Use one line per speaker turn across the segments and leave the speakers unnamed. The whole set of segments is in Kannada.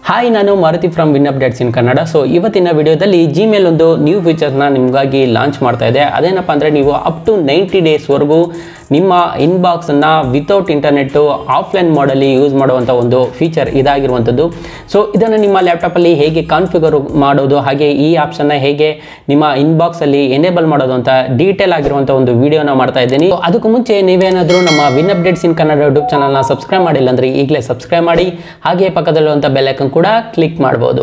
ಹಾಯ್ ನಾನು Maruti from Win Updates in Kannada so ಇವತ್ತಿನ ವಿಡಿಯೋದಲ್ಲಿ ಜಿಮೇಲ್ ಒಂದು ನ್ಯೂ ಫೀಚರ್ಸ್ನ ನಿಮಗಾಗಿ ಲಾಂಚ್ ಮಾಡ್ತಾ ಇದೆ ಅದೇನಪ್ಪ ಅಂದರೆ ನೀವು ಅಪ್ ಟು ನೈಂಟಿ ಡೇಸ್ವರೆಗೂ ನಿಮ್ಮ ಇನ್ಬಾಕ್ಸನ್ನು ವಿತೌಟ್ ಇಂಟರ್ನೆಟ್ಟು ಆಫ್ಲೈನ್ ಮಾಡಲ್ಲಿ ಯೂಸ್ ಮಾಡುವಂಥ ಒಂದು ಫೀಚರ್ ಇದಾಗಿರುವಂಥದ್ದು ಸೊ ಇದನ್ನು ನಿಮ್ಮ ಲ್ಯಾಪ್ಟಾಪಲ್ಲಿ ಹೇಗೆ ಕಾನ್ಫಿಗರ್ ಮಾಡೋದು ಹಾಗೆ ಈ ಆಪ್ಷನ್ನ ಹೇಗೆ ನಿಮ್ಮ ಇನ್ಬಾಕ್ಸಲ್ಲಿ ಎನೇಬಲ್ ಮಾಡೋದು ಅಂತ ಡೀಟೇಲ್ ಆಗಿರುವಂಥ ಒಂದು ವಿಡಿಯೋನ ಮಾಡ್ತಾ ಇದ್ದೀನಿ So, ಅದಕ್ಕೂ ಮುಂಚೆ ನೀವೇನಾದರೂ ನಮ್ಮ Win Updates in Kannada YouTube ಚಾನಲ್ನ ಸಬ್ಸ್ಕ್ರೈಬ್ ಮಾಡಿಲ್ಲ ಅಂದರೆ ಈಗಲೇ ಸಬ್ಸ್ಕ್ರೈಬ್ ಮಾಡಿ ಹಾಗೆ ಪಕ್ಕದಲ್ಲಿರುವಂಥ ಬೆಲ್ಲೈಕನ್ ಕೂಡ ಕ್ಲಿಕ್ ಮಾಡ್ಬೋದು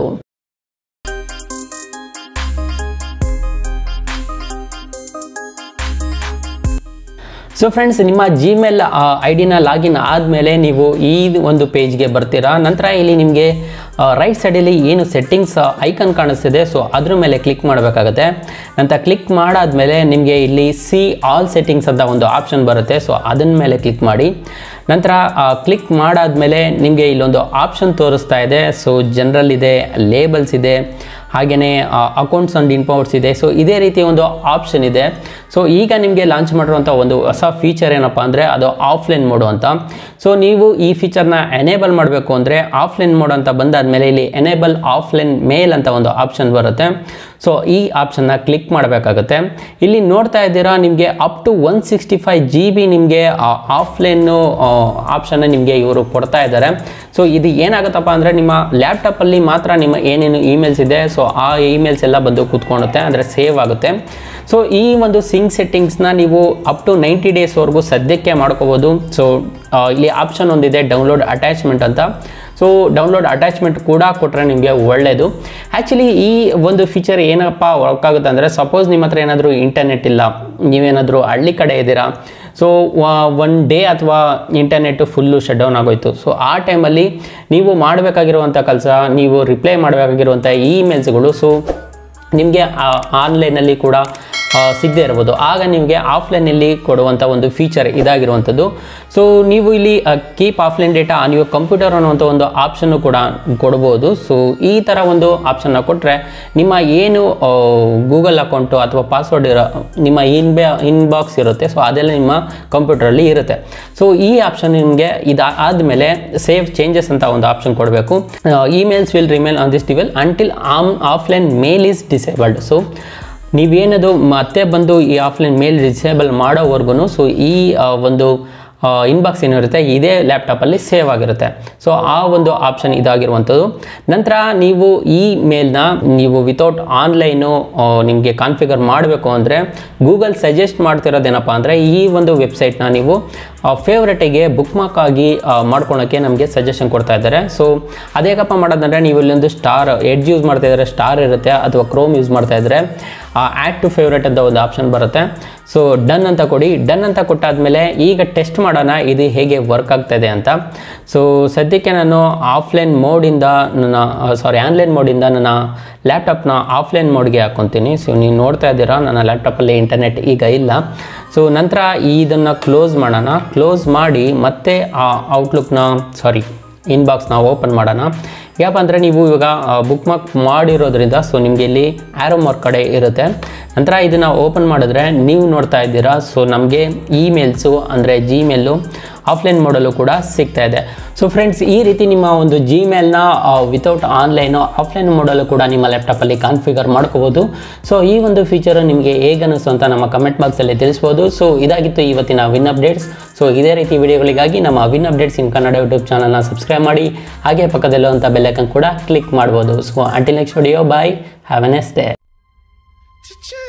ಸೊ ಫ್ರೆಂಡ್ಸ್ ನಿಮ್ಮ ಜಿಮೇಲ್ ಐ ಡಿನ ಲಾಗಿನ್ ಆದಮೇಲೆ ನೀವು ಈ ಒಂದು ಪೇಜ್ಗೆ ಬರ್ತೀರಾ ನಂತರ ಇಲ್ಲಿ ನಿಮಗೆ ರೈಟ್ ಸೈಡಲ್ಲಿ ಏನು ಸೆಟ್ಟಿಂಗ್ಸ್ ಐಕನ್ ಕಾಣಿಸ್ತಿದೆ ಸೊ ಅದ್ರ ಮೇಲೆ ಕ್ಲಿಕ್ ಮಾಡಬೇಕಾಗತ್ತೆ ನಂತರ ಕ್ಲಿಕ್ ಮಾಡಾದ್ಮೇಲೆ ನಿಮಗೆ ಇಲ್ಲಿ ಸಿ ಆಲ್ ಸೆಟ್ಟಿಂಗ್ಸ್ ಅಂತ ಒಂದು ಆಪ್ಷನ್ ಬರುತ್ತೆ ಸೊ ಅದನ್ನ ಮೇಲೆ ಕ್ಲಿಕ್ ಮಾಡಿ ನಂತರ ಕ್ಲಿಕ್ ಮಾಡಾದ್ಮೇಲೆ ನಿಮಗೆ ಇಲ್ಲೊಂದು ಆಪ್ಷನ್ ತೋರಿಸ್ತಾ ಇದೆ ಸೊ ಜನರಲ್ ಇದೆ ಲೇಬಲ್ಸ್ ಇದೆ ಹಾಗೆಯೇ ಅಕೌಂಟ್ಸ್ ಆ್ಯಂಡ್ ಇನ್ಪೌಟ್ಸ್ ಇದೆ ಸೊ ಇದೇ ರೀತಿಯ ಒಂದು ಆಪ್ಷನ್ ಇದೆ ಸೊ ಈಗ ನಿಮಗೆ ಲಾಂಚ್ ಮಾಡಿರುವಂಥ ಒಂದು ಹೊಸ ಫೀಚರ್ ಏನಪ್ಪ ಅಂದರೆ ಅದು ಆಫ್ಲೈನ್ ಮೋಡು ಅಂತ ಸೊ ನೀವು ಈ ಫೀಚರ್ನ ಎನೇಬಲ್ ಮಾಡಬೇಕು ಅಂದರೆ ಆಫ್ಲೈನ್ ಮೋಡ್ ಅಂತ ಬಂದಾದಮೇಲೆ ಇಲ್ಲಿ ಎನೇಬಲ್ ಆಫ್ಲೈನ್ ಮೇಲ್ ಅಂತ ಒಂದು ಆಪ್ಷನ್ ಬರುತ್ತೆ ಸೊ ಈ ಆಪ್ಷನ್ನ ಕ್ಲಿಕ್ ಮಾಡಬೇಕಾಗುತ್ತೆ ಇಲ್ಲಿ ನೋಡ್ತಾ ಇದ್ದೀರಾ ನಿಮಗೆ up to one sixty five G B ನಿಮಗೆ ಆಫ್ಲೈನು ಆಪ್ಷನ್ನ ನಿಮಗೆ ಇವರು ಕೊಡ್ತಾ ಇದ್ದಾರೆ ಸೊ ಇದು ಏನಾಗುತ್ತಪ್ಪ ಅಂದರೆ ನಿಮ್ಮ ಲ್ಯಾಪ್ಟಾಪಲ್ಲಿ ಮಾತ್ರ ನಿಮ್ಮ ಏನೇನು ಇಮೇಲ್ಸ್ ಇದೆ ಸೊ ಆ ಇಮೇಲ್ಸ್ ಎಲ್ಲ ಬಂದು ಕೂತ್ಕೊಳ್ಳುತ್ತೆ ಅಂದರೆ ಸೇವ್ ಆಗುತ್ತೆ ಸೊ ಈ ಒಂದು ಸಿಂಗ್ ಸೆಟ್ಟಿಂಗ್ಸ್ನ ನೀವು ಅಪ್ ಟು ನೈಂಟಿ ಡೇಸ್ವರೆಗೂ ಸದ್ಯಕ್ಕೆ ಮಾಡ್ಕೋಬೋದು ಸೊ ಇಲ್ಲಿ ಆಪ್ಷನ್ ಒಂದಿದೆ ಡೌನ್ಲೋಡ್ ಅಟ್ಯಾಚ್ಮೆಂಟ್ ಅಂತ ಸೊ ಡೌನ್ಲೋಡ್ ಅಟ್ಯಾಚ್ಮೆಂಟ್ ಕೂಡ ಕೊಟ್ಟರೆ ನಿಮಗೆ ಒಳ್ಳೆಯದು ಆ್ಯಕ್ಚುಲಿ ಈ ಒಂದು ಫೀಚರ್ ಏನಪ್ಪ ವರ್ಕ್ ಆಗುತ್ತೆ ಅಂದರೆ ಸಪೋಸ್ ನಿಮ್ಮ ಹತ್ರ ಏನಾದರೂ ಇಂಟರ್ನೆಟ್ ಇಲ್ಲ ನೀವೇನಾದರೂ ಹಳ್ಳಿ ಕಡೆ ಇದ್ದೀರಾ ಸೊ ಒನ್ ಡೇ ಅಥವಾ ಇಂಟರ್ನೆಟ್ಟು ಫುಲ್ಲು ಶಟ್ ಡೌನ್ ಆಗೋಯ್ತು ಸೊ ಆ ಟೈಮಲ್ಲಿ ನೀವು ಮಾಡಬೇಕಾಗಿರುವಂಥ ಕೆಲಸ ನೀವು ರಿಪ್ಲೈ ಮಾಡಬೇಕಾಗಿರುವಂಥ ಇಮೇಲ್ಸ್ಗಳು ಸೊ ನಿಮಗೆ ಆನ್ಲೈನಲ್ಲಿ ಕೂಡ ಸಿಗದೇ ಇರ್ಬೋದು ಆಗ ನಿಮಗೆ ಆಫ್ಲೈನಲ್ಲಿ ಕೊಡುವಂಥ ಒಂದು ಫೀಚರ್ ಇದಾಗಿರುವಂಥದ್ದು ಸೊ ನೀವು ಇಲ್ಲಿ keep offline data on your computer ಅನ್ನುವಂಥ ಒಂದು ಆಪ್ಷನ್ನು ಕೂಡ ಕೊಡ್ಬೋದು ಸೊ ಈ ಥರ ಒಂದು ಆಪ್ಷನ್ನ ಕೊಟ್ಟರೆ ನಿಮ್ಮ ಏನು ಗೂಗಲ್ ಅಕೌಂಟು ಅಥವಾ ಪಾಸ್ವರ್ಡ್ ಇರೋ ನಿಮ್ಮ ಇನ್ಬೆ ಇನ್ಬಾಕ್ಸ್ ಇರುತ್ತೆ ಸೊ ಅದೆಲ್ಲ ನಿಮ್ಮ ಕಂಪ್ಯೂಟರಲ್ಲಿ ಇರುತ್ತೆ ಸೊ ಈ ಆಪ್ಷನ್ ನಿಮಗೆ ಇದು ಆದಮೇಲೆ ಸೇವ್ ಚೇಂಜಸ್ ಅಂತ ಒಂದು ಆಪ್ಷನ್ ಕೊಡಬೇಕು emails will remain on this device until um offline mail is disabled so ನೀವೇನದು ಮತ್ತೆ ಬಂದು ಈ ಆಫ್ಲೈನ್ ಮೇಲ್ ಡಿಸೇಬಲ್ ಮಾಡೋವರೆಗೂ ಸೊ ಈ ಒಂದು ಇನ್ಬಾಕ್ಸ್ ಏನಿರುತ್ತೆ ಇದೇ ಲ್ಯಾಪ್ಟಾಪಲ್ಲಿ ಸೇವ್ ಆಗಿರುತ್ತೆ ಸೊ ಆ ಒಂದು ಆಪ್ಷನ್ ಇದಾಗಿರುವಂಥದ್ದು ನಂತರ ನೀವು ಈ ಮೇಲ್ನ ನೀವು ವಿತೌಟ್ ಆನ್ಲೈನು ನಿಮಗೆ ಕಾನ್ಫಿಗರ್ ಮಾಡಬೇಕು ಅಂದರೆ ಗೂಗಲ್ ಸಜೆಸ್ಟ್ ಮಾಡ್ತಿರೋದೇನಪ್ಪ ಅಂದರೆ ಈ ಒಂದು ವೆಬ್ಸೈಟ್ನ ನೀವು ಫೇವ್ರೇಟಿಗೆ ಬುಕ್ ಮಾರ್ಕ್ ಆಗಿ ಮಾಡ್ಕೊಳಕ್ಕೆ ನಮಗೆ ಸಜೆಷನ್ ಕೊಡ್ತಾ ಇದ್ದಾರೆ ಸೊ ಅದೇಗಪ್ಪ ಮಾಡೋದಂದರೆ ನೀವು ಇಲ್ಲೊಂದು ಸ್ಟಾರ್ ಎಡ್ಜ್ ಯೂಸ್ ಮಾಡ್ತಾ ಇದ್ದಾರೆ ಸ್ಟಾರ್ ಇರುತ್ತೆ ಅಥವಾ ಕ್ರೋಮ್ ಯೂಸ್ ಮಾಡ್ತಾ ಇದ್ದರೆ ಆ್ಯಡ್ ಟು ಫೇವ್ರೇಟ್ ಅಂತ ಒಂದು ಆಪ್ಷನ್ ಬರುತ್ತೆ ಸೊ ಡನ್ ಅಂತ ಕೊಡಿ ಡನ್ ಅಂತ ಕೊಟ್ಟಾದಮೇಲೆ ಈಗ ಟೆಸ್ಟ್ ಮಾಡೋಣ ಇದು ಹೇಗೆ ವರ್ಕ್ ಆಗ್ತಾಯಿದೆ ಅಂತ ಸೊ ಸದ್ಯಕ್ಕೆ ನಾನು ಆಫ್ಲೈನ್ ಮೋಡಿಂದ ನನ್ನ ಸಾರಿ ಆನ್ಲೈನ್ ಮೋಡಿಂದ ನನ್ನ ಲ್ಯಾಪ್ಟಾಪ್ನ ಆಫ್ಲೈನ್ ಮೋಡ್ಗೆ ಹಾಕ್ಕೊತೀನಿ ಸೊ ನೀವು ನೋಡ್ತಾ ಇದ್ದೀರಾ ನನ್ನ ಲ್ಯಾಪ್ಟಾಪಲ್ಲಿ ಇಂಟರ್ನೆಟ್ ಈಗ ಇಲ್ಲ ಸೊ ನಂತರ ಇದನ್ನು ಕ್ಲೋಸ್ ಮಾಡೋಣ ಕ್ಲೋಸ್ ಮಾಡಿ ಮತ್ತೆ ಆ ಔಟ್ಲುಕ್ನ ಸಾರಿ ಇನ್ಬಾಕ್ಸ್ನ ಓಪನ್ ಮಾಡೋಣ ಯಾಕಂದರೆ ಅಂದರೆ ನೀವು ಇವಾಗ ಬುಕ್ ಮಾರ್ಕ್ ಮಾಡಿರೋದ್ರಿಂದ ಸೊ ನಿಮಗೆ ಇಲ್ಲಿ ಆ್ಯರೋ ಮಾರ್ಕ್ ಕಡೆ ಇರುತ್ತೆ ನಂತರ ಇದನ್ನು ಓಪನ್ ಮಾಡಿದ್ರೆ ನೀವು ನೋಡ್ತಾ ಇದ್ದೀರಾ ಸೊ ನಮಗೆ ಇಮೇಲ್ಸು ಅಂದರೆ ಜಿಮೇಲು ಆಫ್ಲೈನ್ ಮಾಡಲು ಕೂಡ ಸಿಗ್ತಾ ಇದೆ ಸೊ ಫ್ರೆಂಡ್ಸ್ ಈ ರೀತಿ ನಿಮ್ಮ ಒಂದು ಜಿಮೇಲ್ನ ವಿತೌಟ್ ಆನ್ಲೈನು ಆಫ್ಲೈನ್ ಮಾಡಲು ಕೂಡ ನಿಮ್ಮ ಲ್ಯಾಪ್ಟಾಪಲ್ಲಿ ಕಾನ್ಫಿಗರ್ ಮಾಡ್ಕೋಬೋದು ಸೊ ಈ ಒಂದು ಫೀಚರು ನಿಮಗೆ ಹೇಗೆ ಅನ್ನಿಸ್ತು ಅಂತ ನಮ್ಮ ಕಮೆಂಟ್ ಬಾಕ್ಸಲ್ಲಿ ತಿಳಿಸ್ಬೋದು ಸೊ ಇದಾಗಿತ್ತು ಇವತ್ತಿನ ವಿನ್ ಅಪ್ಡೇಟ್ಸ್ ಸೊ ಇದೇ ರೀತಿ ವಿಡಿಯೋಗಳಿಗಾಗಿ ನಮ್ಮ Win Updates in Kannada YouTube ಚಾನಲ್ನ ಸಬ್ಸ್ಕ್ರೈಬ್ ಮಾಡಿ ಹಾಗೆ ಪಕ್ಕದಲ್ಲಿರುವಂಥ ಬೆಲ್ಲೈಕನ್ ಕೂಡ ಕ್ಲಿಕ್ ಮಾಡ್ಬೋದು so until next video bye have a nice day
to